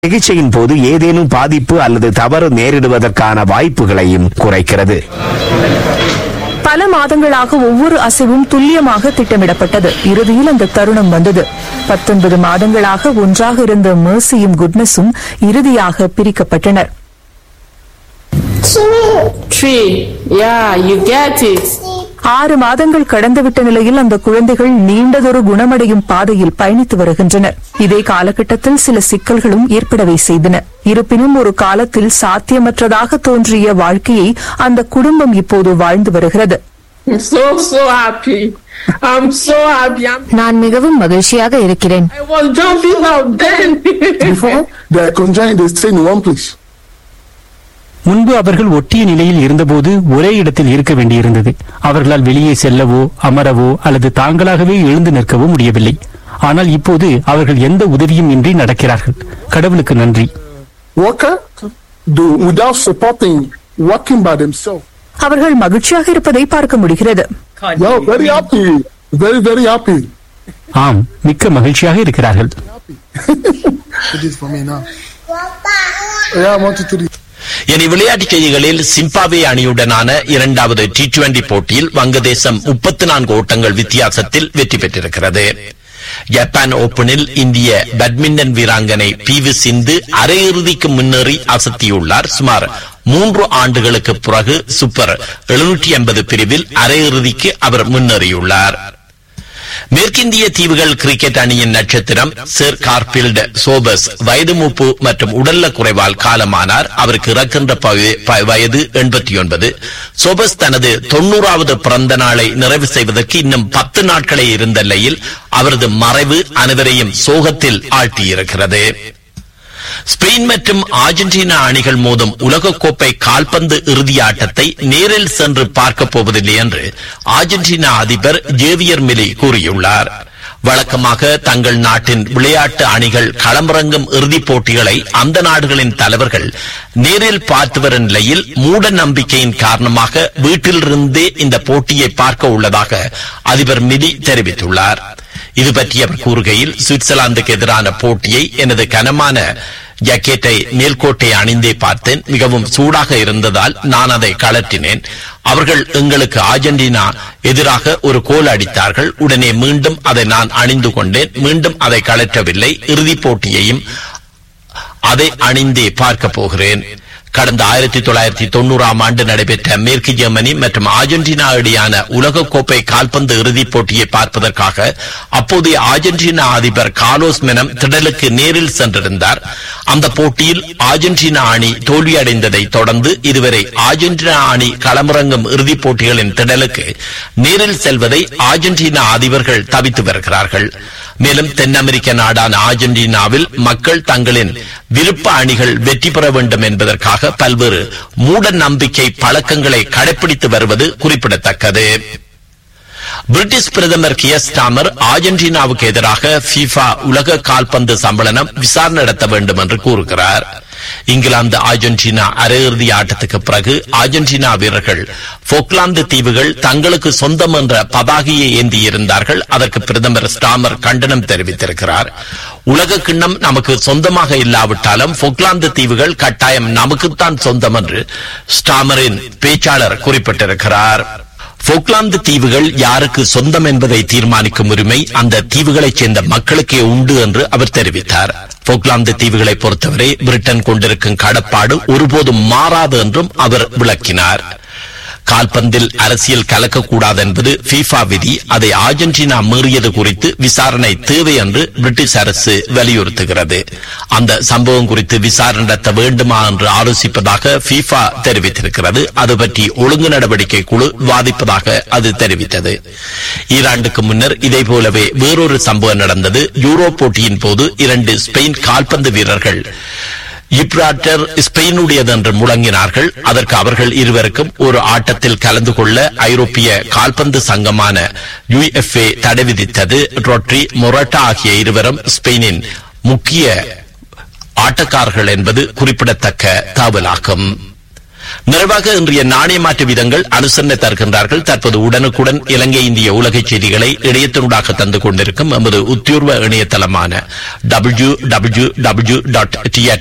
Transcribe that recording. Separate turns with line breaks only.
சிகிச்சையின் போது ஏதேனும் பாதிப்பு அல்லது தவறு நேரிடுவதற்கான வாய்ப்புகளையும் குறைக்கிறது
பல மாதங்களாக ஒவ்வொரு அசைவும் துல்லியமாக திட்டமிடப்பட்டது இறுதியில் அந்த தருணம் வந்தது பத்தொன்பது மாதங்களாக ஒன்றாக இருந்த மேர்சியும் குட்னஸும் இறுதியாக பிரிக்கப்பட்டனர்
Three. Yeah, you get it.
ஆறு மாதங்கள் கடந்துவிட்ட நிலையில் அந்த குழந்தைகள் நீண்டதொரு குணமடையும் பாதையில் பயணித்து வருகின்றனர் இதே காலகட்டத்தில் சில சிக்கல்களும் ஏற்படவே செய்தன இருப்பினும் ஒரு காலத்தில் சாத்தியமற்றதாக தோன்றிய வாழ்க்கையை அந்த குடும்பம் இப்போது வாழ்ந்து வருகிறது
I'm so, so happy. I'm so happy. I'm,
நான் மிகவும் மகிழ்ச்சியாக இருக்கிறேன்
I was jumping out then.
Before, they are conjoined, they stay in one place.
முன்பு அவர்கள் ஒட்டிய நிலையில் இருந்தபோது ஒரே இடத்தில் இருக்க வேண்டியிருந்தது அவர்களால் வெளியே செல்லவோ அமரவோ அல்லது தாங்களாகவே எழுந்து நிற்கவோ முடியவில்லை ஆனால் இப்போது அவர்கள் எந்த உதவியும் இன்றி நடக்கிறார்கள் கடவுளுக்கு நன்றி
Walker, do without supporting, walking by themselves.
அவர்கள் மகிழ்ச்சியாக இருப்பதை பார்க்க முடிகிறது
Yo, very happy. Very, very happy.
ஆம் மிக்க மகிழ்ச்சியாக இருக்கிறார்கள்
Put this for me now. Yeah, I want you to do
இனி விளையாட்டுச் செய்திகளில் சிம்பாவே அணியுடனான இரண்டாவது டி டுவெண்டி போட்டியில் வங்கதேசம் முப்பத்தி நான்கு ஓட்டங்கள் வித்தியாசத்தில் வெற்றி பெற்றிருக்கிறது ஜப்பான் ஓபனில் இந்திய பேட்மிண்டன் வீராங்கனை பி வி சிந்து அரையிறுதிக்கு முன்னேறி அசத்தியுள்ளார் சுமார் மூன்று ஆண்டுகளுக்கு பிறகு சூப்பர் எழுநூற்றி ஐம்பது பிரிவில் அரையிறுதிக்கு அவர் முன்னேறியுள்ளார் மேற்கிந்திய தீவுகள் கிரிக்கெட் அணியின் நட்சத்திரம் சர் கார்பில்ட் சோபஸ் வயது மூப்பு மற்றும் உடல்ல குறைவால் காலமானார் அவருக்கு இறக்கின்ற பவ- ப- வயது எண்பத்தி ஒன்பது சோபஸ் தனது தொண்ணூறாவது பிறந்த நாளை நிறைவு செய்வதற்கு இன்னும் பத்து நாட்களே இருந்த நிலையில் அவரது மறைவு அனைவரையும் சோகத்தில் ஆழ்த்தியிருக்கிறது ஸ்பெயின் மற்றும் அர்ஜென்டினா அணிகள் மோதும் உலகக்கோப்பை கால்பந்து இறுதி ஆட்டத்தை நேரில் சென்று பார்க்கப் போவதில்லை என்று அர்ஜென்டினா அதிபர் ஜேவியர் மிலி கூறியுள்ளார் வழக்கமாக தங்கள் நாட்டின் விளையாட்டு அணிகள் களமிறங்கும் இறுதிப் போட்டிகளை அந்த நாடுகளின் தலைவர்கள் நேரில் பார்த்து வரும் நிலையில் மூட நம்பிக்கையின் காரணமாக வீட்டிலிருந்தே இந்த போட்டியை பார்க்க உள்ளதாக அதிபர் மிலி தெரிவித்துள்ளார் இது பற்றி அவர் கூறுகையில் சுவிட்சர்லாந்துக்கு எதிரான போட்டியை எனது கனமான ஜக்கெட்டை மேல்கோட்டை அணிந்தே பார்த்தேன் மிகவும் சூடாக இருந்ததால் நான் அதை கழற்றினேன் அவர்கள் எங்களுக்கு அர்ஜென்டினா எதிராக ஒரு கோல் அடித்தார்கள் உடனே மீண்டும் அதை நான் அணிந்து கொண்டேன் மீண்டும் அதை கழற்றவில்லை இறுதிப் போட்டியையும் அதை அணிந்தே பார்க்க போகிறேன் கடந்த ஆயிரத்தி தொள்ளாயிரத்தி தொண்ணூறாம் ஆண்டு நடைபெற்ற மேற்கு ஜெர்மனி மற்றும் அர்ஜென்டினா இடையான உலகக்கோப்பை கால்பந்து இறுதிப் போட்டியை பார்ப்பதற்காக அப்போதைய அர்ஜென்டினா அதிபர் கார்லோஸ் மெனம் திடலுக்கு நேரில் சென்றிருந்தார் அந்த போட்டியில் அர்ஜென்டினா அணி தோல்வியடைந்ததை தொடர்ந்து இதுவரை அர்ஜென்டினா அணி களமிறங்கும் இறுதிப் போட்டிகளின் திடலுக்கு நேரில் செல்வதை அர்ஜென்டினா அதிபர்கள் தவித்து வருகிறார்கள் மேலும் தென் அமெரிக்க நாடான அர்ஜென்டினாவில் மக்கள் தங்களின் விருப்ப அணிகள் வெற்றி பெற வேண்டும் என்பதற்காக பல்வேறு மூட நம்பிக்கை பழக்கங்களை கடைபிடித்து வருவது குறிப்பிடத்தக்கது பிரிட்டிஷ் பிரதமர் கியர் ஸ்டாமர் அர்ஜென்டினாவுக்கு எதிராக FIFA உலக கால்பந்து சம்மேளனம் விசாரணை நடத்த வேண்டும் என்று கூறுகிறார் இங்கிலாந்து அர்ஜென்டினா அரையிறுதி ஆட்டத்துக்கு பிறகு அர்ஜென்டினா வீரர்கள் போக்லாந்து தீவுகள் தங்களுக்கு சொந்தம் என்ற பதாகையை ஏந்தியிருந்தார்கள் அதற்கு பிரதமர் ஸ்டாமர் கண்டனம் தெரிவித்திருக்கிறார் உலக கிண்ணம் நமக்கு சொந்தமாக இல்லாவிட்டாலும் போக்லாந்து தீவுகள் கட்டாயம் நமக்குத்தான் சொந்தம் என்று ஸ்டாமரின் பேச்சாளர் குறிப்பிட்டிருக்கிறார் போக்லாந்து தீவுகள் யாருக்கு சொந்தம் என்பதை தீர்மானிக்கும் உரிமை அந்த தீவுகளைச் சேர்ந்த மக்களுக்கே உண்டு என்று அவர் தெரிவித்தார் போக்லாந்து தீவுகளை பொறுத்தவரை பிரிட்டன் கொண்டிருக்கும் கடப்பாடு ஒருபோதும் மாறாது என்றும் அவர் விளக்கினார் கால்பந்தில் அரசியல் கலக்கக்கூடாது என்பது FIFA விதி அதை அர்ஜென்டினா மீறியது குறித்து விசாரணை தேவை என்று பிரிட்டிஷ் அரசு வலியுறுத்துகிறது அந்த சம்பவம் குறித்து விசாரணை நடத்த வேண்டுமா என்று ஆலோசிப்பதாக FIFA தெரிவித்திருக்கிறது அது பற்றி ஒழுங்கு நடவடிக்கை குழு விவாதிப்பதாக அது தெரிவித்தது ஈராண்டுக்கு முன்னர் இதே போலவே வேறொரு சம்பவம் நடந்தது யூரோ போட்டியின் போது இரண்டு ஸ்பெயின் கால்பந்து வீரர்கள் இப்ராட்டர் ஸ்பெயினுடையது என்று முழங்கினார்கள் அதற்கு அவர்கள் இருவருக்கும் ஒரு ஆட்டத்தில் கலந்து கொள்ள ஐரோப்பிய கால்பந்து சங்கமான யுஎஃப்ஏ தடை விதித்தது ரொட்ரி மொரட்டா ஆகிய இருவரும் ஸ்பெயினின் முக்கிய ஆட்டக்காரர்கள் என்பது குறிப்பிடத்தக்க தகவலாகும் நிறைவாக இன்றைய நாணய மாற்று வீதங்கள் அனுசரணை தருகின்றார்கள் தற்போது உடனுக்குடன் இலங்கை இந்திய உலக செய்திகளை இணையத்தினூடாக தந்து கொண்டிருக்கும் எமது உத்தியோர்வ இணையதளமான டபிள்யூ டபிள்யூ டபிள்யூ டாட்